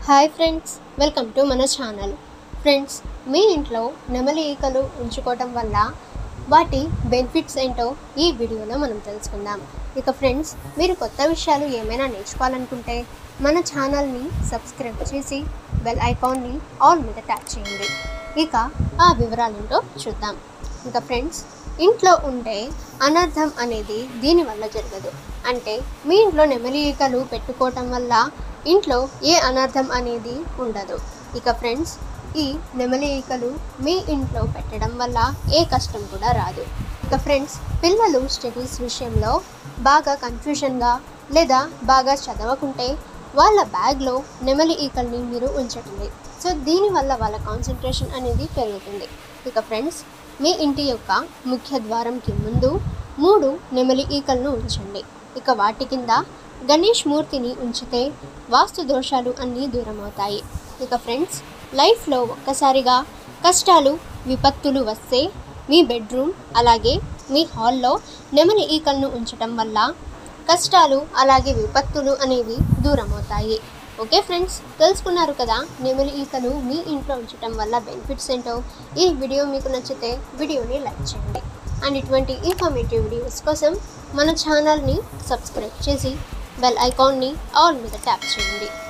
hi friends welcome to మన channel friends మీ ఇంట్లో నెమలి ఈకలు ఉంచుకోవటం వల్ల వాటి బెనిఫిట్స్ ఏంటో ఈ వీడియోలో మనం తెలుసుకుందాం ఇక ఫ్రెండ్స్ మీరు కొత్త విషయాలు ఏమైనా నేర్చుకోవాలనుకుంటే మన ఛానల్ని సబ్స్క్రైబ్ చేసి బెల్ ఐకాన్ని ఆల్ మీద ట్యాప్ చేయండి ఇక ఆ వివరాలేంటో చూద్దాం ఇక ఫ్రెండ్స్ ఇంట్లో ఉంటే అనర్థం అనేది దీనివల్ల జరగదు అంటే మీ ఇంట్లో నెమలి ఈకలు పెట్టుకోవటం వల్ల ఇంట్లో ఏ అనర్థం అనేది ఉండదు ఇక ఫ్రెండ్స్ ఈ నెమలి ఈకలు మీ ఇంట్లో పెట్టడం వల్ల ఏ కష్టం కూడా రాదు ఇక ఫ్రెండ్స్ పిల్లలు స్టడీస్ విషయంలో బాగా కన్ఫ్యూషన్గా లేదా బాగా చదవకుంటే వాళ్ళ బ్యాగ్లో నెమలి ఈకల్ని మీరు ఉంచండి సో దీనివల్ల వాళ్ళ కాన్సన్ట్రేషన్ అనేది పెరుగుతుంది ఇక ఫ్రెండ్స్ మీ ఇంటి యొక్క ముఖ్య ద్వారంకి ముందు మూడు నెమలి ఈకలను ఉంచండి ఇక వాటి కింద గణేష్ మూర్తిని ఉంచితే వాస్తు దోషాలు అన్నీ దూరం అవుతాయి ఇక ఫ్రెండ్స్ లైఫ్లో ఒక్కసారిగా కష్టాలు విపత్తులు వస్తే మీ బెడ్రూమ్ అలాగే మీ హాల్లో నెమలి ఈకలను ఉంచటం వల్ల కష్టాలు అలాగే విపత్తులు అనేవి దూరం అవుతాయి ఓకే ఫ్రెండ్స్ తెలుసుకున్నారు కదా నెమలి ఈకలు మీ ఇంట్లో ఉంచటం వల్ల బెనిఫిట్స్ ఏంటో ఈ వీడియో మీకు నచ్చితే వీడియోని లైక్ చేయండి అండ్ ఇటువంటి ఇన్ఫర్మేటివ్ వీడియోస్ కోసం మన ఛానల్ని సబ్స్క్రైబ్ చేసి బెల్ ఐకాన్ని ఆల్ మీద ట్యాప్ చేయండి